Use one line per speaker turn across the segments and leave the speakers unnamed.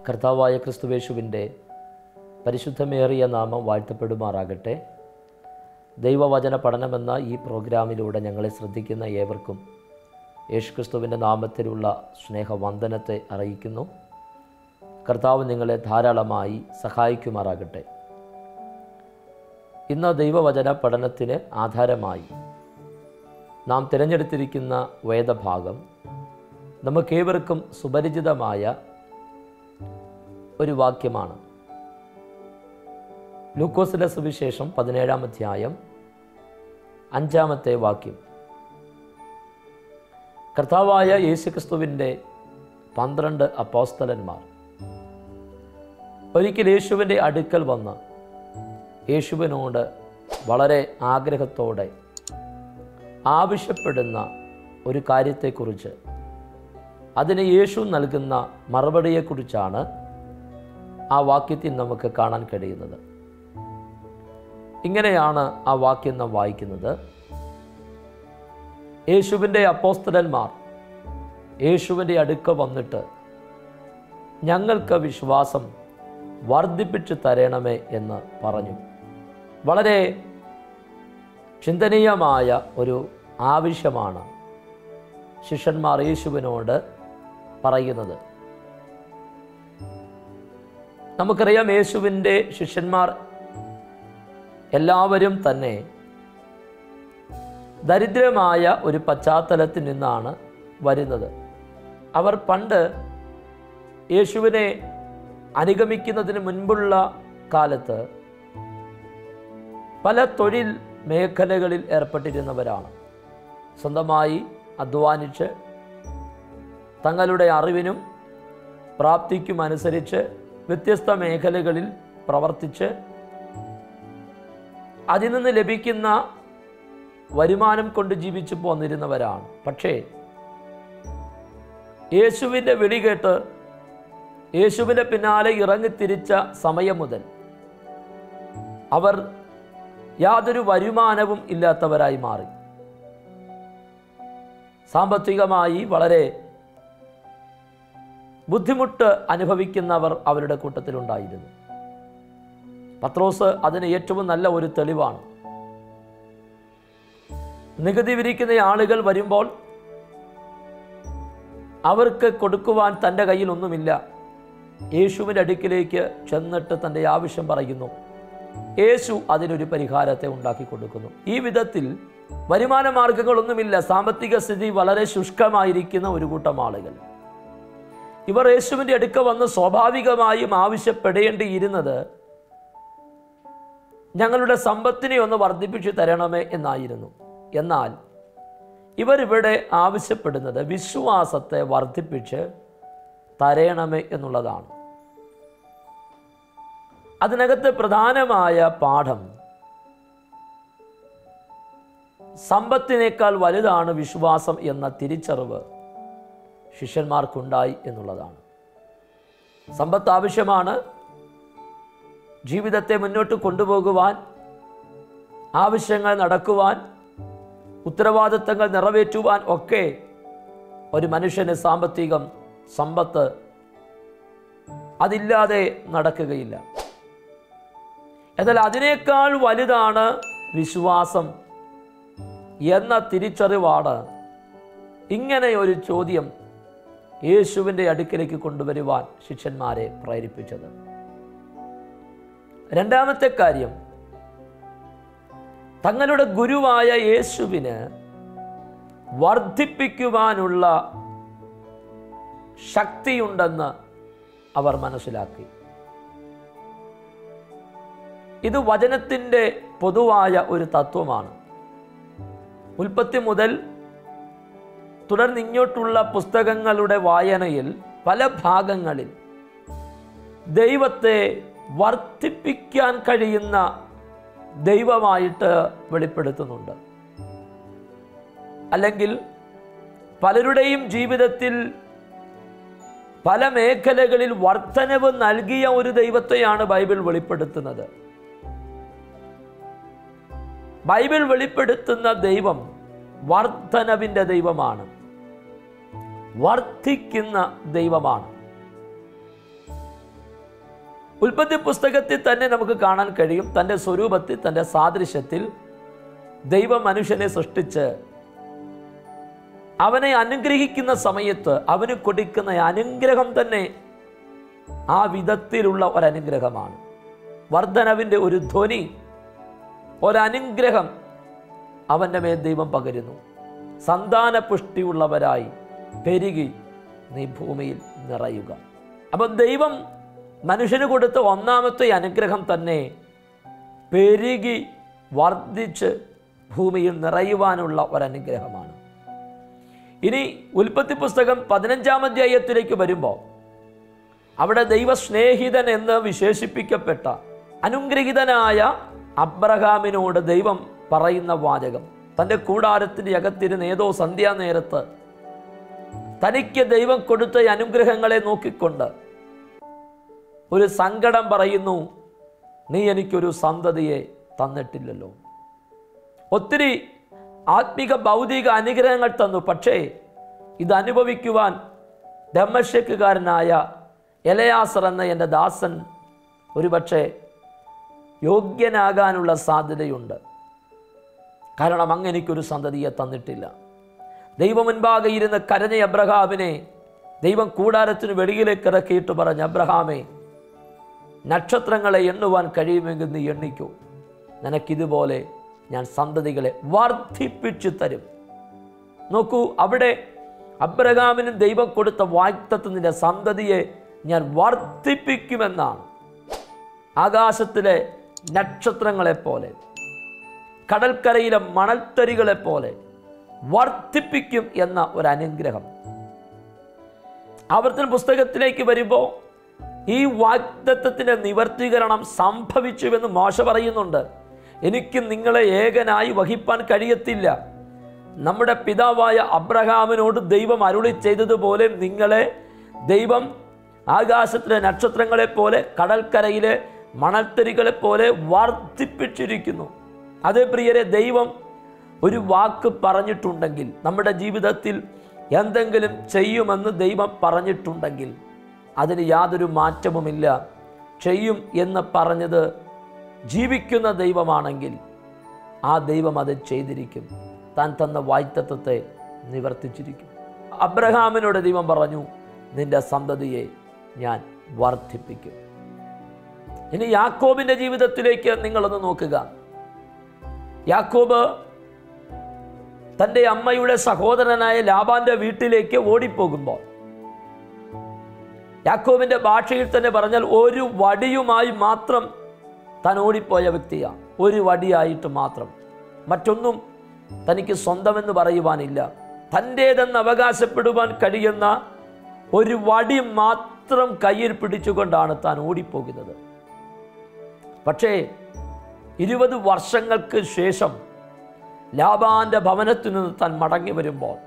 കർത്താവായ ക്രിസ്തുവേശുവിൻ്റെ പരിശുദ്ധമേറിയ നാമം വാഴ്ത്തപ്പെടുമാറാകട്ടെ ദൈവവചന പഠനമെന്ന ഈ പ്രോഗ്രാമിലൂടെ ഞങ്ങളെ ശ്രദ്ധിക്കുന്ന ഏവർക്കും യേശുക്രിസ്തുവിൻ്റെ നാമത്തിലുള്ള സ്നേഹവന്ദനത്തെ അറിയിക്കുന്നു കർത്താവ് നിങ്ങളെ ധാരാളമായി സഹായിക്കുമാറാകട്ടെ ഇന്ന് ദൈവവചന പഠനത്തിന് ആധാരമായി നാം തിരഞ്ഞെടുത്തിരിക്കുന്ന വേദഭാഗം നമുക്കേവർക്കും സുപരിചിതമായ ഒരു വാക്യമാണ് ലൂക്കോസിലെ സുവിശേഷം പതിനേഴാം അധ്യായം അഞ്ചാമത്തെ വാക്യം കർത്താവായ യേശുക്രിസ്തുവിൻ്റെ പന്ത്രണ്ട് അപ്പോസ്തലന്മാർ ഒരിക്കൽ യേശുവിൻ്റെ അടുക്കൽ വന്ന് യേശുവിനോട് വളരെ ആഗ്രഹത്തോടെ ആവശ്യപ്പെടുന്ന ഒരു കാര്യത്തെക്കുറിച്ച് അതിന് യേശു നൽകുന്ന മറുപടിയെക്കുറിച്ചാണ് ആ വാക്യത്തിൽ നമുക്ക് കാണാൻ കഴിയുന്നത് ഇങ്ങനെയാണ് ആ വാക്യം നാം വായിക്കുന്നത് യേശുവിൻ്റെ അപ്പോസ്തലന്മാർ യേശുവിൻ്റെ അടുക്ക വന്നിട്ട് ഞങ്ങൾക്ക് വിശ്വാസം വർദ്ധിപ്പിച്ചു തരണമേ എന്ന് പറഞ്ഞു വളരെ ചിന്തനീയമായ ഒരു ആവശ്യമാണ് ശിഷ്യന്മാർ യേശുവിനോട് പറയുന്നത് നമുക്കറിയാം യേശുവിൻ്റെ ശിഷ്യന്മാർ എല്ലാവരും തന്നെ ദരിദ്രമായ ഒരു പശ്ചാത്തലത്തിൽ നിന്നാണ് വരുന്നത് അവർ പണ്ട് യേശുവിനെ അനുഗമിക്കുന്നതിന് മുൻപുള്ള കാലത്ത് പല തൊഴിൽ മേഖലകളിൽ ഏർപ്പെട്ടിരുന്നവരാണ് സ്വന്തമായി അധ്വാനിച്ച് തങ്ങളുടെ അറിവിനും പ്രാപ്തിക്കും അനുസരിച്ച് വ്യത്യസ്ത മേഖലകളിൽ പ്രവർത്തിച്ച് അതിൽ നിന്ന് ലഭിക്കുന്ന വരുമാനം കൊണ്ട് ജീവിച്ചു പോന്നിരുന്നവരാണ് പക്ഷേ യേശുവിൻ്റെ വിളി കേട്ട് യേശുവിൻ്റെ പിന്നാലെ ഇറങ്ങിത്തിരിച്ച സമയം മുതൽ അവർ യാതൊരു വരുമാനവും ഇല്ലാത്തവരായി മാറി സാമ്പത്തികമായി വളരെ ബുദ്ധിമുട്ട് അനുഭവിക്കുന്നവർ അവരുടെ കൂട്ടത്തിലുണ്ടായിരുന്നു പത്രോസ് അതിന് ഏറ്റവും നല്ല ഒരു തെളിവാണ് നികുതി വിരിക്കുന്ന ആളുകൾ വരുമ്പോൾ അവർക്ക് കൊടുക്കുവാൻ തൻ്റെ കയ്യിൽ ഒന്നുമില്ല യേശുവിൻ്റെ അടുക്കിലേക്ക് ചെന്നിട്ട് തൻ്റെ ആവശ്യം പറയുന്നു യേശു അതിനൊരു പരിഹാരത്തെ ഉണ്ടാക്കി കൊടുക്കുന്നു ഈ വിധത്തിൽ വരുമാന മാർഗങ്ങളൊന്നുമില്ല സാമ്പത്തിക സ്ഥിതി വളരെ ശുഷ്കമായിരിക്കുന്ന ഒരു കൂട്ടം ആളുകൾ ഇവർ യേശുവിൻ്റെ അടുക്ക വന്ന് സ്വാഭാവികമായും ആവശ്യപ്പെടേണ്ടിയിരുന്നത് ഞങ്ങളുടെ സമ്പത്തിനെ ഒന്ന് വർദ്ധിപ്പിച്ചു തരണമേ എന്നായിരുന്നു എന്നാൽ ഇവരിവിടെ ആവശ്യപ്പെടുന്നത് വിശ്വാസത്തെ വർദ്ധിപ്പിച്ച് തരയണമേ എന്നുള്ളതാണ് അതിനകത്ത് പ്രധാനമായ പാഠം സമ്പത്തിനേക്കാൾ വലുതാണ് വിശ്വാസം എന്ന തിരിച്ചറിവ് ശിഷ്യന്മാർക്കുണ്ടായി എന്നുള്ളതാണ് സമ്പത്ത് ആവശ്യമാണ് ജീവിതത്തെ മുന്നോട്ട് കൊണ്ടുപോകുവാൻ ആവശ്യങ്ങൾ നടക്കുവാൻ ഉത്തരവാദിത്തങ്ങൾ നിറവേറ്റുവാൻ ഒക്കെ ഒരു മനുഷ്യന് സാമ്പത്തികം സമ്പത്ത് അതില്ലാതെ നടക്കുകയില്ല എന്നാൽ അതിനേക്കാൾ വലുതാണ് വിശ്വാസം എന്ന തിരിച്ചറിവാണ് ഇങ്ങനെ ഒരു ചോദ്യം യേശുവിൻ്റെ അടുക്കിലേക്ക് കൊണ്ടുവരുവാൻ ശിഷ്യന്മാരെ പ്രേരിപ്പിച്ചത് രണ്ടാമത്തെ കാര്യം തങ്ങളുടെ ഗുരുവായ യേശുവിന് വർദ്ധിപ്പിക്കുവാനുള്ള ശക്തിയുണ്ടെന്ന് അവർ മനസ്സിലാക്കി ഇത് വചനത്തിൻ്റെ പൊതുവായ ഒരു തത്വമാണ് ഉൽപ്പത്തി മുതൽ തുടർന്ന് ഇങ്ങോട്ടുള്ള പുസ്തകങ്ങളുടെ വായനയിൽ പല ഭാഗങ്ങളിൽ ദൈവത്തെ വർദ്ധിപ്പിക്കാൻ കഴിയുന്ന ദൈവമായിട്ട് വെളിപ്പെടുത്തുന്നുണ്ട് അല്ലെങ്കിൽ പലരുടെയും ജീവിതത്തിൽ പല മേഖലകളിൽ വർധനവ് നൽകിയ ഒരു ദൈവത്തെയാണ് ബൈബിൾ വെളിപ്പെടുത്തുന്നത് ബൈബിൾ വെളിപ്പെടുത്തുന്ന ദൈവം വർധനവിൻ്റെ ദൈവമാണ് വർദ്ധിക്കുന്ന ദൈവമാണ് ഉൽപ്പത്തി പുസ്തകത്തിൽ തന്നെ നമുക്ക് കാണാൻ കഴിയും തൻ്റെ സ്വരൂപത്തിൽ തൻ്റെ സാദൃശ്യത്തിൽ ദൈവം മനുഷ്യനെ സൃഷ്ടിച്ച് അവനെ അനുഗ്രഹിക്കുന്ന സമയത്ത് അവന് കൊടുക്കുന്ന അനുഗ്രഹം തന്നെ ആ വിധത്തിലുള്ള ഒരനുഗ്രഹമാണ് വർധനവിൻ്റെ ഒരു ധ്വനി ഒരനുഗ്രഹം അവൻ്റെ മേൽ ദൈവം പകരുന്നു സന്താന പുഷ്ടിയുള്ളവരായി പെരുകി നീ ഭൂമിയിൽ നിറയുക അപ്പം ദൈവം മനുഷ്യന് കൊടുത്ത ഒന്നാമത്തെ അനുഗ്രഹം തന്നെ പെരുകി വർദ്ധിച്ച് ഭൂമിയിൽ നിറയുവാനുള്ള ഒരനുഗ്രഹമാണ് ഇനി ഉൽപ്പത്തി പുസ്തകം പതിനഞ്ചാം അധ്യായത്തിലേക്ക് വരുമ്പോൾ അവിടെ ദൈവസ്നേഹിതൻ എന്ന് വിശേഷിപ്പിക്കപ്പെട്ട അനുഗ്രഹീതനായ അബ്രഹാമിനോട് ദൈവം പറയുന്ന വാചകം തൻ്റെ കൂടാരത്തിൻ്റെ അകത്തിരുന്ന് ഏതോ സന്ധ്യാനേരത്ത് തനിക്ക് ദൈവം കൊടുത്ത ഈ അനുഗ്രഹങ്ങളെ നോക്കിക്കൊണ്ട് ഒരു സങ്കടം പറയുന്നു നീ എനിക്കൊരു സന്തതിയെ തന്നിട്ടില്ലല്ലോ ഒത്തിരി ആത്മിക ഭൗതിക അനുഗ്രഹങ്ങൾ തന്നു പക്ഷേ ഇത് അനുഭവിക്കുവാൻ ദമ്മശക്കുകാരനായ എലയാസർ എന്ന എൻ്റെ ദാസൻ ഒരുപക്ഷെ യോഗ്യനാകാനുള്ള സാധ്യതയുണ്ട് കാരണം അങ്ങ് എനിക്കൊരു സന്തതിയെ തന്നിട്ടില്ല ദൈവം മുൻപാകെ ഇരുന്ന് കരഞ്ഞ അബ്രഹാമിനെ ദൈവം കൂടാരത്തിന് വെളിയിലേക്ക് ഇറക്കിയിട്ട് പറഞ്ഞ അബ്രഹാമേ നക്ഷത്രങ്ങളെ എണ്ണുവാൻ കഴിയുമെങ്കിൽ നീ എണ്ണിക്കൂ നിനക്കിതുപോലെ ഞാൻ സന്തതികളെ വർദ്ധിപ്പിച്ചു തരും നോക്കൂ അവിടെ അബ്രഹാമിന് ദൈവം കൊടുത്ത വാക്തത്വത്തിൻ്റെ സന്തതിയെ ഞാൻ വർദ്ധിപ്പിക്കുമെന്നാണ് ആകാശത്തിലെ നക്ഷത്രങ്ങളെപ്പോലെ കടൽക്കരയിലെ മണൽത്തരികളെപ്പോലെ വർദ്ധിപ്പിക്കും എന്ന ഒരു അനുഗ്രഹം ആവർത്തന പുസ്തകത്തിലേക്ക് വരുമ്പോൾ ഈ വാഗ്ദത്വത്തിൻ്റെ നിവർത്തീകരണം സംഭവിച്ചുവെന്ന് മോശ പറയുന്നുണ്ട് എനിക്ക് നിങ്ങളെ ഏകനായി വഹിപ്പാൻ കഴിയത്തില്ല നമ്മുടെ പിതാവായ അബ്രഹാമിനോട് ദൈവം അരുളി ചെയ്തതുപോലെ നിങ്ങളെ ദൈവം ആകാശത്തിലെ നക്ഷത്രങ്ങളെ പോലെ കടൽക്കരയിലെ മണൽത്തരികളെ പോലെ വർദ്ധിപ്പിച്ചിരിക്കുന്നു അതേ പ്രിയരെ ദൈവം ഒരു വാക്ക് പറഞ്ഞിട്ടുണ്ടെങ്കിൽ നമ്മുടെ ജീവിതത്തിൽ എന്തെങ്കിലും ചെയ്യുമെന്ന് ദൈവം പറഞ്ഞിട്ടുണ്ടെങ്കിൽ അതിന് യാതൊരു മാറ്റവുമില്ല ചെയ്യും എന്ന് പറഞ്ഞത് ജീവിക്കുന്ന ദൈവമാണെങ്കിൽ ആ ദൈവം അത് ചെയ്തിരിക്കും താൻ തന്ന വായ്ത്തത്വത്തെ നിവർത്തിച്ചിരിക്കും അബ്രഹാമിനോട് ദൈവം പറഞ്ഞു നിന്റെ സന്തതിയെ ഞാൻ വർദ്ധിപ്പിക്കും ഇനി യാക്കോബിന്റെ ജീവിതത്തിലേക്ക് നിങ്ങളൊന്ന് നോക്കുക യാക്കോബ് തൻ്റെ അമ്മയുടെ സഹോദരനായ ലാബാന്റെ വീട്ടിലേക്ക് ഓടിപ്പോകുമ്പോൾ യാക്കോബിന്റെ ഭാഷയിൽ തന്നെ പറഞ്ഞാൽ ഒരു വടിയുമായി മാത്രം താൻ ഓടിപ്പോയ വ്യക്തിയാണ് ഒരു വടിയായിട്ട് മാത്രം മറ്റൊന്നും തനിക്ക് സ്വന്തമെന്ന് പറയുവാനില്ല തൻ്റേതെന്ന് അവകാശപ്പെടുവാൻ കഴിയുന്ന ഒരു വടി മാത്രം കയ്യിൽ പിടിച്ചുകൊണ്ടാണ് താൻ ഓടിപ്പോകുന്നത് പക്ഷേ ഇരുപത് വർഷങ്ങൾക്ക് ശേഷം ലാബാന്റെ ഭവനത്തിൽ നിന്ന് താൻ മടങ്ങി വരുമ്പോൾ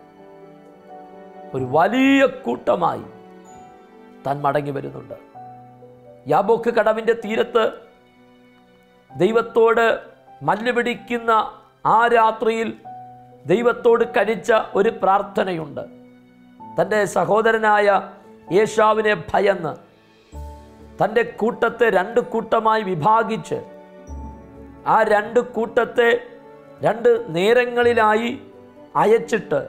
ഒരു വലിയ കൂട്ടമായി താൻ മടങ്ങി വരുന്നുണ്ട് യാബോക്ക് കടവിൻ്റെ തീരത്ത് ദൈവത്തോട് മല്ലുപിടിക്കുന്ന ആ രാത്രിയിൽ ദൈവത്തോട് കഴിച്ച ഒരു പ്രാർത്ഥനയുണ്ട് തൻ്റെ സഹോദരനായ യേശാവിനെ ഭയന്ന് തൻ്റെ കൂട്ടത്തെ രണ്ട് കൂട്ടമായി വിഭാഗിച്ച് ആ രണ്ട് കൂട്ടത്തെ രണ്ട് നേരങ്ങളിലായി അയച്ചിട്ട്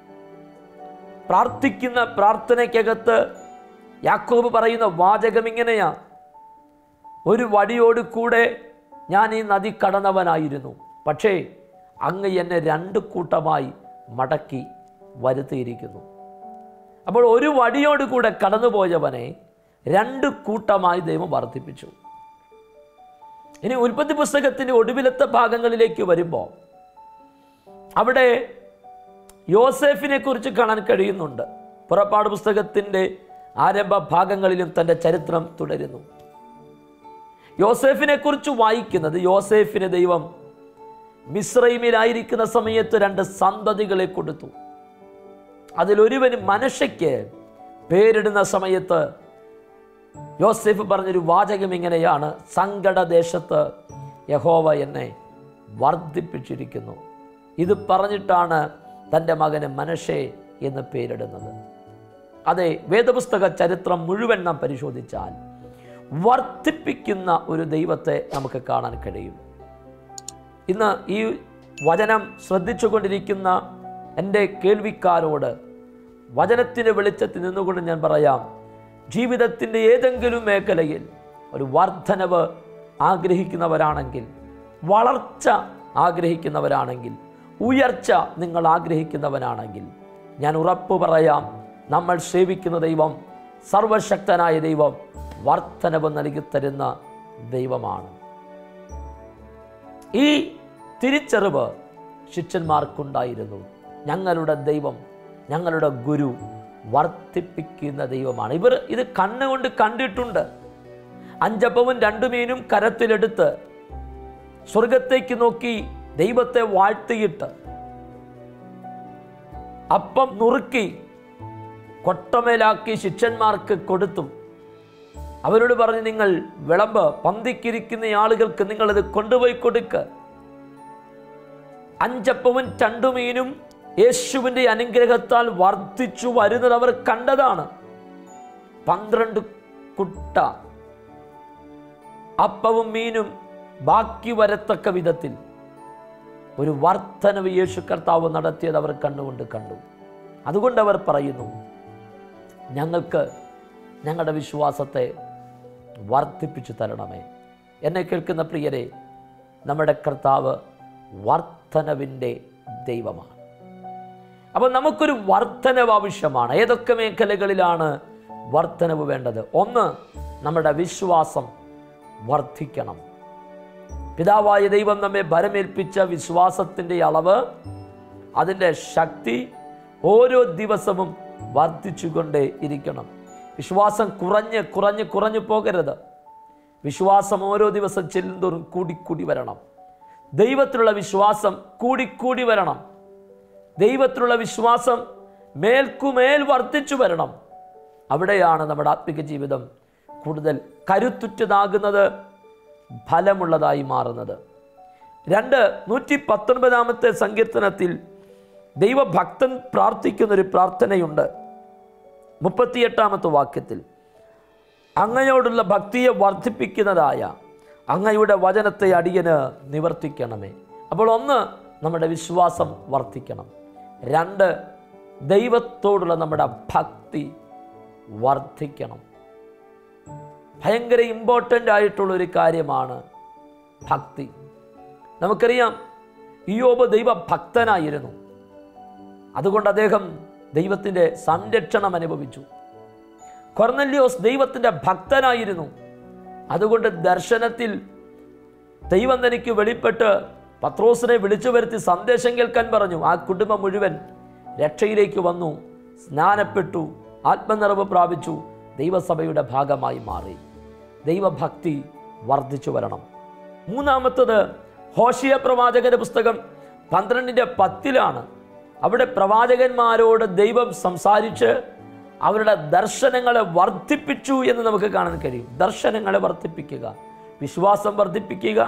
പ്രാർത്ഥിക്കുന്ന പ്രാർത്ഥനയ്ക്കകത്ത് യാക്കോബ് പറയുന്ന വാചകം ഇങ്ങനെയാ ഒരു വടിയോട് കൂടെ ഞാൻ ഈ നദി കടന്നവനായിരുന്നു പക്ഷേ അങ്ങ് എന്നെ രണ്ട് കൂട്ടമായി മടക്കി വരുത്തിയിരിക്കുന്നു അപ്പോൾ ഒരു വടിയോട് കൂടെ കടന്നുപോയവനെ രണ്ട് കൂട്ടമായി ദൈവം വർദ്ധിപ്പിച്ചു ഇനി ഉൽപ്പത്തി പുസ്തകത്തിൻ്റെ ഒടുവിലത്തെ ഭാഗങ്ങളിലേക്ക് വരുമ്പോൾ അവിടെ യോസേഫിനെ കുറിച്ച് കാണാൻ കഴിയുന്നുണ്ട് പുറപ്പാട് പുസ്തകത്തിൻ്റെ ആരംഭ ഭാഗങ്ങളിലും തൻ്റെ ചരിത്രം തുടരുന്നു യോസേഫിനെ കുറിച്ച് വായിക്കുന്നത് യോസേഫിന് ദൈവം മിശ്രൈമിലായിരിക്കുന്ന സമയത്ത് രണ്ട് സന്തതികളെ കൊടുത്തു അതിലൊരുവന് മനഷയ്ക്ക് പേരിടുന്ന സമയത്ത് യോസെഫ് പറഞ്ഞൊരു വാചകം ഇങ്ങനെയാണ് സങ്കടദേശത്ത് യഹോവ എന്നെ വർദ്ധിപ്പിച്ചിരിക്കുന്നു ഇത് പറഞ്ഞിട്ടാണ് തൻ്റെ മകന് മനഷേ എന്ന് പേരിടുന്നത് അതെ വേദപുസ്തക ചരിത്രം മുഴുവൻ നാം പരിശോധിച്ചാൽ വർദ്ധിപ്പിക്കുന്ന ഒരു ദൈവത്തെ നമുക്ക് കാണാൻ കഴിയും ഇന്ന് ഈ വചനം ശ്രദ്ധിച്ചുകൊണ്ടിരിക്കുന്ന എൻ്റെ കേൾവിക്കാരോട് വചനത്തിൻ്റെ വെളിച്ചത്തിൽ നിന്നുകൊണ്ട് ഞാൻ പറയാം ജീവിതത്തിൻ്റെ ഏതെങ്കിലും മേഖലയിൽ ഒരു വർധനവ് ആഗ്രഹിക്കുന്നവരാണെങ്കിൽ വളർച്ച ആഗ്രഹിക്കുന്നവരാണെങ്കിൽ ഉയർച്ച നിങ്ങൾ ആഗ്രഹിക്കുന്നവനാണെങ്കിൽ ഞാൻ ഉറപ്പ് പറയാം നമ്മൾ സേവിക്കുന്ന ദൈവം സർവശക്തനായ ദൈവം വർധനവ് നൽകി തരുന്ന ദൈവമാണ് ഈ തിരിച്ചറിവ് ശിഷ്യന്മാർക്കുണ്ടായിരുന്നു ഞങ്ങളുടെ ദൈവം ഞങ്ങളുടെ ഗുരു വർദ്ധിപ്പിക്കുന്ന ദൈവമാണ് ഇവർ ഇത് കണ്ണുകൊണ്ട് കണ്ടിട്ടുണ്ട് അഞ്ചപ്പവും രണ്ടു മീനും കരത്തിലെടുത്ത് സ്വർഗത്തേക്ക് നോക്കി ദൈവത്തെ വാഴ്ത്തിയിട്ട് അപ്പം നുറുക്കി കൊട്ടമേലാക്കി ശിഷ്യന്മാർക്ക് കൊടുത്തു അവരോട് പറഞ്ഞ് നിങ്ങൾ വിളമ്പ് പന്തിക്കിരിക്കുന്ന ആളുകൾക്ക് നിങ്ങളിത് കൊണ്ടുപോയി കൊടുക്ക അഞ്ചപ്പവും രണ്ടുമീനും യേശുവിൻ്റെ അനുഗ്രഹത്താൽ വർദ്ധിച്ചു വരുന്നത് അവർ കണ്ടതാണ് പന്ത്രണ്ട് കുട്ട അപ്പവും മീനും ബാക്കി വരത്തക്ക വിധത്തിൽ ഒരു വർധനവ് യേശു കർത്താവ് നടത്തിയത് അവർ കണ്ണുകൊണ്ട് കണ്ടു അതുകൊണ്ട് അവർ പറയുന്നു ഞങ്ങൾക്ക് ഞങ്ങളുടെ വിശ്വാസത്തെ വർദ്ധിപ്പിച്ചു തരണമേ എന്നെ കേൾക്കുന്ന പ്രിയരെ നമ്മുടെ കർത്താവ് വർധനവിൻ്റെ ദൈവമാണ് അപ്പോൾ നമുക്കൊരു വർധനവ് ആവശ്യമാണ് ഏതൊക്കെ മേഖലകളിലാണ് വർധനവ് വേണ്ടത് ഒന്ന് നമ്മുടെ വിശ്വാസം വർദ്ധിക്കണം പിതാവായ ദൈവം നമ്മെ ഭരമേൽപ്പിച്ച വിശ്വാസത്തിൻ്റെ അളവ് അതിൻ്റെ ശക്തി ഓരോ ദിവസവും വർദ്ധിച്ചുകൊണ്ടേ ഇരിക്കണം വിശ്വാസം കുറഞ്ഞ് കുറഞ്ഞ് കുറഞ്ഞു പോകരുത് വിശ്വാസം ഓരോ ദിവസം ചെല്ലുന്തോറും കൂടിക്കൂടി വരണം ദൈവത്തിലുള്ള വിശ്വാസം കൂടിക്കൂടി വരണം ദൈവത്തിലുള്ള വിശ്വാസം മേൽക്കുമേൽ വർദ്ധിച്ചു വരണം അവിടെയാണ് നമ്മുടെ ആത്മിക ജീവിതം കൂടുതൽ കരുത്തുറ്റതാകുന്നത് ഫലമുള്ളതായി മാറുന്നത് രണ്ട് നൂറ്റി പത്തൊൻപതാമത്തെ സങ്കീർത്തനത്തിൽ ദൈവഭക്തൻ പ്രാർത്ഥിക്കുന്നൊരു പ്രാർത്ഥനയുണ്ട് മുപ്പത്തിയെട്ടാമത്തെ വാക്യത്തിൽ അങ്ങയോടുള്ള ഭക്തിയെ വർദ്ധിപ്പിക്കുന്നതായ അങ്ങയുടെ വചനത്തെ അടിയന് നിവർത്തിക്കണമേ അപ്പോൾ ഒന്ന് നമ്മുടെ വിശ്വാസം വർദ്ധിക്കണം രണ്ട് ദൈവത്തോടുള്ള നമ്മുടെ ഭക്തി വർദ്ധിക്കണം ഭയങ്കര ഇമ്പോർട്ടൻ്റ് ആയിട്ടുള്ള ഒരു കാര്യമാണ് ഭക്തി നമുക്കറിയാം ഇയോബ് ദൈവഭക്തനായിരുന്നു അതുകൊണ്ട് അദ്ദേഹം ദൈവത്തിൻ്റെ സംരക്ഷണം അനുഭവിച്ചു കൊർന്നല്യോസ് ദൈവത്തിൻ്റെ ഭക്തനായിരുന്നു അതുകൊണ്ട് ദർശനത്തിൽ ദൈവം തനിക്ക് വെളിപ്പെട്ട് പത്രോസിനെ വിളിച്ചു വരുത്തി സന്ദേശം കേൾക്കാൻ പറഞ്ഞു ആ കുടുംബം മുഴുവൻ രക്ഷയിലേക്ക് വന്നു സ്നാനപ്പെട്ടു ആത്മനിറവ് പ്രാപിച്ചു ദൈവസഭയുടെ ഭാഗമായി മാറി ദൈവഭക്തി വർദ്ധിച്ചു വരണം മൂന്നാമത്തത് ഹോഷിയ പ്രവാചകന്റെ പുസ്തകം പന്ത്രണ്ടിൻ്റെ പത്തിലാണ് അവിടെ പ്രവാചകന്മാരോട് ദൈവം സംസാരിച്ച് അവരുടെ ദർശനങ്ങളെ വർദ്ധിപ്പിച്ചു എന്ന് നമുക്ക് കാണാൻ കഴിയും ദർശനങ്ങളെ വർദ്ധിപ്പിക്കുക വിശ്വാസം വർദ്ധിപ്പിക്കുക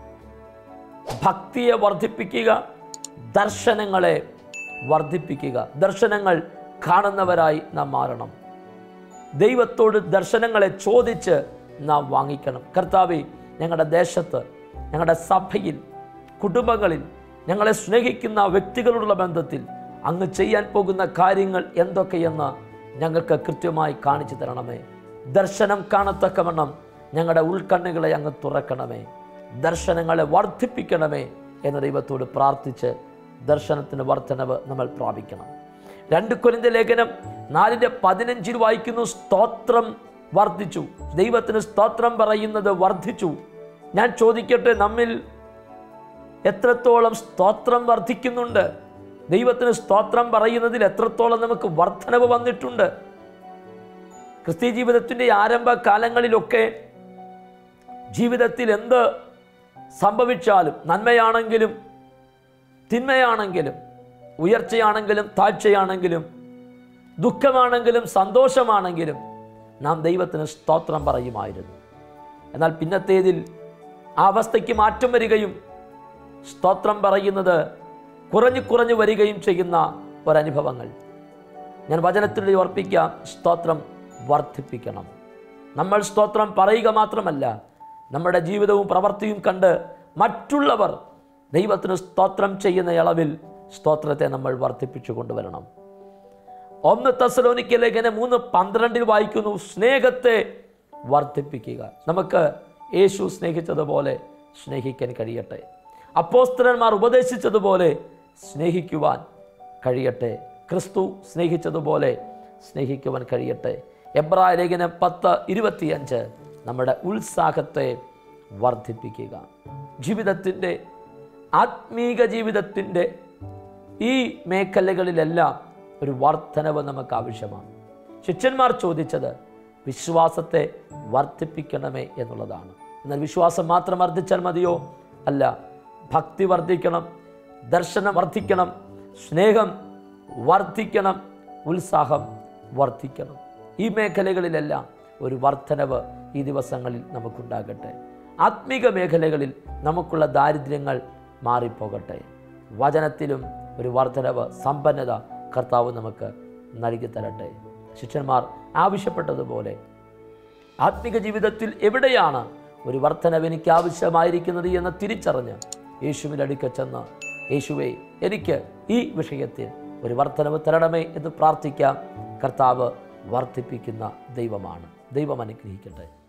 ഭക്തിയെ വർദ്ധിപ്പിക്കുക ദർശനങ്ങളെ വർദ്ധിപ്പിക്കുക ദർശനങ്ങൾ കാണുന്നവരായി നാം മാറണം ദൈവത്തോട് ദർശനങ്ങളെ ചോദിച്ച് നാം വാങ്ങിക്കണം കർത്താവെ ഞങ്ങളുടെ ദേശത്ത് ഞങ്ങളുടെ സഭയിൽ കുടുംബങ്ങളിൽ ഞങ്ങളെ സ്നേഹിക്കുന്ന വ്യക്തികളോടുള്ള ബന്ധത്തിൽ അങ്ങ് ചെയ്യാൻ പോകുന്ന കാര്യങ്ങൾ എന്തൊക്കെയെന്ന് ഞങ്ങൾക്ക് കൃത്യമായി കാണിച്ചു തരണമേ ദർശനം കാണത്തക്കവണ്ണം ഞങ്ങളുടെ ഉൾക്കണ്ണുകളെ അങ്ങ് തുറക്കണമേ ദർശനങ്ങളെ വർദ്ധിപ്പിക്കണമേ എന്ന് ദൈവത്തോട് പ്രാർത്ഥിച്ച് ദർശനത്തിന് വർധനവ് നമ്മൾ പ്രാപിക്കണം രണ്ട് കൊരിന്ത ലേഖനം നാലിൻ്റെ പതിനഞ്ചിൽ വായിക്കുന്നു സ്തോത്രം വർദ്ധിച്ചു ദൈവത്തിന് സ്തോത്രം പറയുന്നത് വർദ്ധിച്ചു ഞാൻ ചോദിക്കട്ടെ നമ്മിൽ എത്രത്തോളം സ്തോത്രം വർദ്ധിക്കുന്നുണ്ട് ദൈവത്തിന് സ്തോത്രം പറയുന്നതിൽ എത്രത്തോളം നമുക്ക് വർധനവ് വന്നിട്ടുണ്ട് ക്രിസ്ത്യ ജീവിതത്തിൻ്റെ ആരംഭ കാലങ്ങളിലൊക്കെ ജീവിതത്തിൽ എന്ത് സംഭവിച്ചാലും നന്മയാണെങ്കിലും തിന്മയാണെങ്കിലും ഉയർച്ചയാണെങ്കിലും താഴ്ചയാണെങ്കിലും ദുഃഖമാണെങ്കിലും സന്തോഷമാണെങ്കിലും നാം ദൈവത്തിന് സ്തോത്രം പറയുമായിരുന്നു എന്നാൽ പിന്നത്തേതിൽ ആ അവസ്ഥയ്ക്ക് മാറ്റം വരികയും സ്തോത്രം പറയുന്നത് കുറഞ്ഞു കുറഞ്ഞു വരികയും ചെയ്യുന്ന ഒരനുഭവങ്ങൾ ഞാൻ വചനത്തിലൂടെ ഓർപ്പിക്കാം സ്തോത്രം വർദ്ധിപ്പിക്കണം നമ്മൾ സ്തോത്രം പറയുക മാത്രമല്ല നമ്മുടെ ജീവിതവും പ്രവൃത്തിയും കണ്ട് മറ്റുള്ളവർ ദൈവത്തിന് സ്തോത്രം ചെയ്യുന്ന അളവിൽ സ്തോത്രത്തെ നമ്മൾ വർദ്ധിപ്പിച്ചു കൊണ്ടുവരണം ഒന്ന് തെസലോനിക്ക ലേഖനം മൂന്ന് പന്ത്രണ്ടിൽ വായിക്കുന്നു സ്നേഹത്തെ വർദ്ധിപ്പിക്കുക നമുക്ക് യേശു സ്നേഹിച്ചതുപോലെ സ്നേഹിക്കാൻ കഴിയട്ടെ അപ്പോസ്തലന്മാർ ഉപദേശിച്ചതുപോലെ സ്നേഹിക്കുവാൻ കഴിയട്ടെ ക്രിസ്തു സ്നേഹിച്ചതുപോലെ സ്നേഹിക്കുവാൻ കഴിയട്ടെ എബ്രായ ലേഖനം പത്ത് ഇരുപത്തിയഞ്ച് നമ്മുടെ ഉത്സാഹത്തെ വർദ്ധിപ്പിക്കുക ജീവിതത്തിൻ്റെ ആത്മീക ജീവിതത്തിൻ്റെ ഈ മേഖലകളിലെല്ലാം ഒരു വർധനവ് നമുക്ക് ആവശ്യമാണ് ശിഷ്യന്മാർ ചോദിച്ചത് വിശ്വാസത്തെ വർദ്ധിപ്പിക്കണമേ എന്നുള്ളതാണ് എന്നാൽ വിശ്വാസം മാത്രം വർദ്ധിച്ചാൽ മതിയോ അല്ല ഭക്തി വർദ്ധിക്കണം ദർശനം വർദ്ധിക്കണം സ്നേഹം വർദ്ധിക്കണം ഉത്സാഹം വർദ്ധിക്കണം ഈ മേഖലകളിലെല്ലാം ഒരു വർധനവ് ഈ ദിവസങ്ങളിൽ നമുക്കുണ്ടാകട്ടെ ആത്മീക മേഖലകളിൽ നമുക്കുള്ള ദാരിദ്ര്യങ്ങൾ മാറിപ്പോകട്ടെ വചനത്തിലും ഒരു വർധനവ് സമ്പന്നത കർത്താവ് നമുക്ക് നൽകി തരട്ടെ ശിഷ്യന്മാർ ആവശ്യപ്പെട്ടതുപോലെ ആത്മിക ജീവിതത്തിൽ എവിടെയാണ് ഒരു വർധനവ് എനിക്ക് ആവശ്യമായിരിക്കുന്നത് എന്ന് തിരിച്ചറിഞ്ഞ് യേശുവിൻ്റെ അടുക്ക ചെന്ന് യേശുവെ എനിക്ക് ഈ വിഷയത്തിൽ ഒരു വർധനവ് തരണമേ എന്ന് പ്രാർത്ഥിക്കാം കർത്താവ് വർദ്ധിപ്പിക്കുന്ന ദൈവമാണ് ദൈവം അനുഗ്രഹിക്കട്ടെ